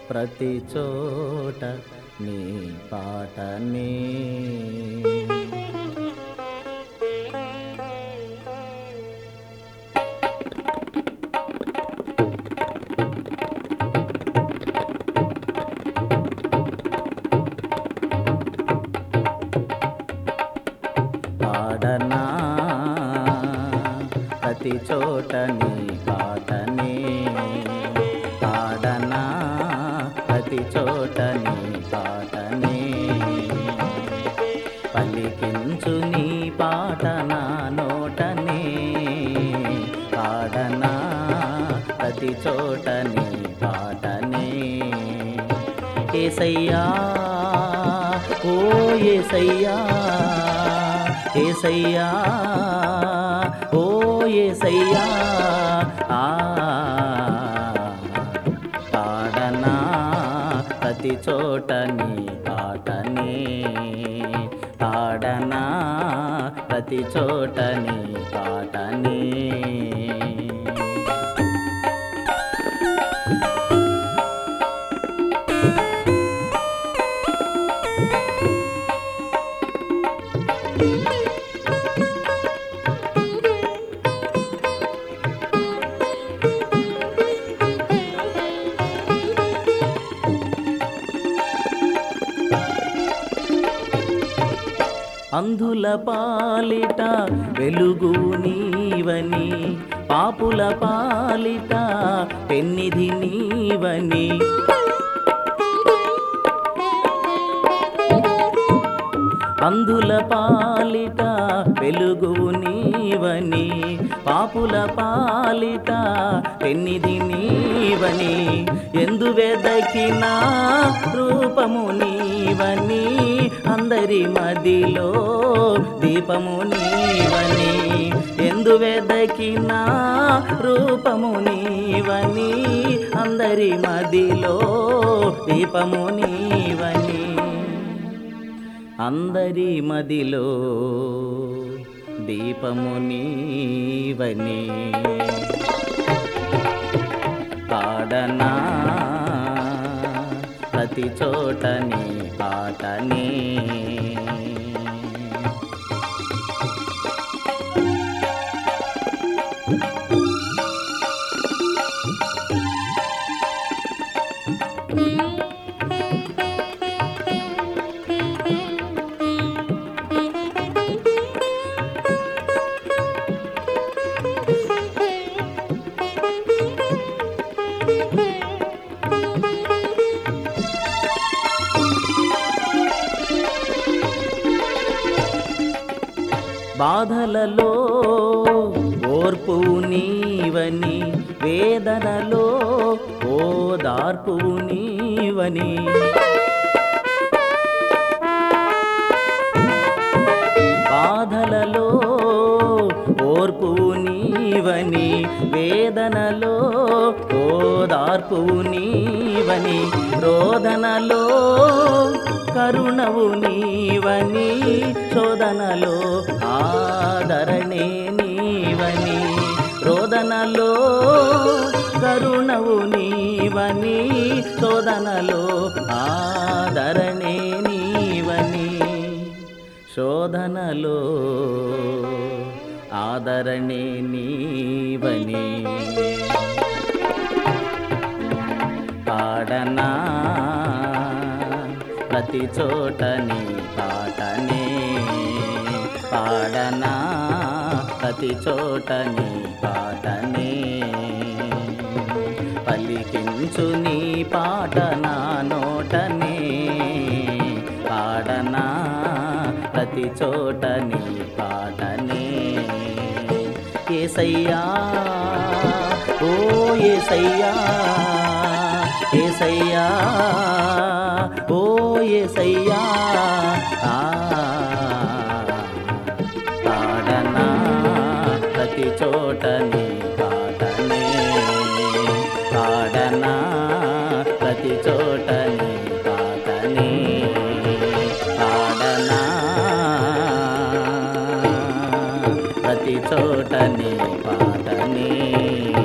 ప్రతి చోట నీ పాటనే పాడనా ప్రతి చోట నీ పాటనే పాడనా ప్రతి చోట నీ పాటనే పలికించు నీ పాట నా నోటనే పాడనా ప్రతి చోట నీ పాటనే ఏసయ్యా ఓ ఏసయ్యా ఏసయ్యా ఓ ఏసయ్యా ఆ పాడనా ప్రతి చోట నీ పాటనే పాడనా ప్రతి చోట నీ పాటనే అంధుల పాలిట వెలుగు నీవని పాపుల పాలిట పెన్నిధి నీవని అంధుల పాలిట వెలుగు నీవని పాపుల పాలిట పెన్నిధి నీవని ఎందు వెదకినా రూపము నీవని అందరి మదిలో దీపము నీవని ఎందు వెదకినా రూపము నీవని అందరి మదిలో దీపము నీవని అందరి మదిలో దీపము నీవని పాడనా ప్రతి చోట నీ పాటనే బాధలలో ఓర్పు నీవని వేదనలో ఓదార్పు నీవని బాధలలో ఓర్పు నీవని వేదనలో ఓదార్పు నీవని రోదనలో కరుణవు నీవని శోధనలో ఆదరణే నీవని రోదనలో కరుణవు నీవని శోధనలో ఆదరణే నీవని శోధనలో ఆదరణే నీవని పాడనా ప్రతి చోట నీ పాటనే పాడనా ప్రతి చోట నీ పాటనే పలికించు నీ పాట నా నోటనే పాడనా ప్రతి చోట నీ పాటనే ఏసయ్యా ఓ ఏసయ్యా ఏసయ్యా ఓ ఏసయ్యా ఆ పాడనా ప్రతి చోట నీ పాటనే పాడనా ప్రతి చోట నీ పాటనే పాడనా ప్రతి చోట నీ పాటనే